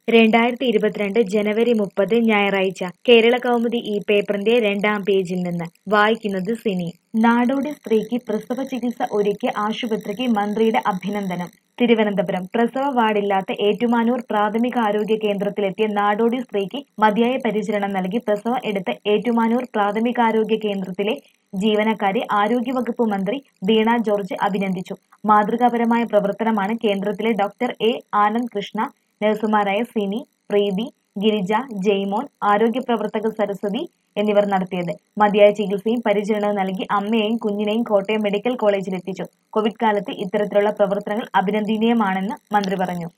രണ്ടായിരത്തി ഇരുപത്തിരണ്ട് ജനുവരി മുപ്പത് ഞായറാഴ്ച കേരള കൗമുദി ഈ പേപ്പറിന്റെ രണ്ടാം പേജിൽ നിന്ന് വായിക്കുന്നത് സിനി നാടോടി സ്ത്രീക്ക് പ്രസവ ചികിത്സ ഒരുക്കിയ ആശുപത്രിക്ക് മന്ത്രിയുടെ അഭിനന്ദനം തിരുവനന്തപുരം പ്രസവ വാർഡില്ലാത്ത ഏറ്റുമാനൂർ പ്രാഥമികാരോഗ്യ കേന്ദ്രത്തിലെത്തിയ നാടോടി സ്ത്രീക്ക് മതിയായ പരിചരണം നൽകി പ്രസവം എടുത്ത ഏറ്റുമാനൂർ പ്രാഥമികാരോഗ്യ കേന്ദ്രത്തിലെ ജീവനക്കാരെ ആരോഗ്യവകുപ്പ് മന്ത്രി വീണ ജോർജ് അഭിനന്ദിച്ചു മാതൃകാപരമായ പ്രവർത്തനമാണ് കേന്ദ്രത്തിലെ ഡോക്ടർ എ ആനന്ദ് കൃഷ്ണ നഴ്സുമാരായ സിനി പ്രീതി ഗിരിജ ജെയ്മോൻ ആരോഗ്യ പ്രവർത്തക സരസ്വതി എന്നിവർ നടത്തിയത് മതിയായ ചികിത്സയും പരിചരണവും നൽകി അമ്മയെയും കുഞ്ഞിനെയും കോട്ടയം മെഡിക്കൽ കോളേജിൽ എത്തിച്ചു കോവിഡ് കാലത്ത് ഇത്തരത്തിലുള്ള പ്രവർത്തനങ്ങൾ അഭിനന്ദനീയമാണെന്ന് മന്ത്രി പറഞ്ഞു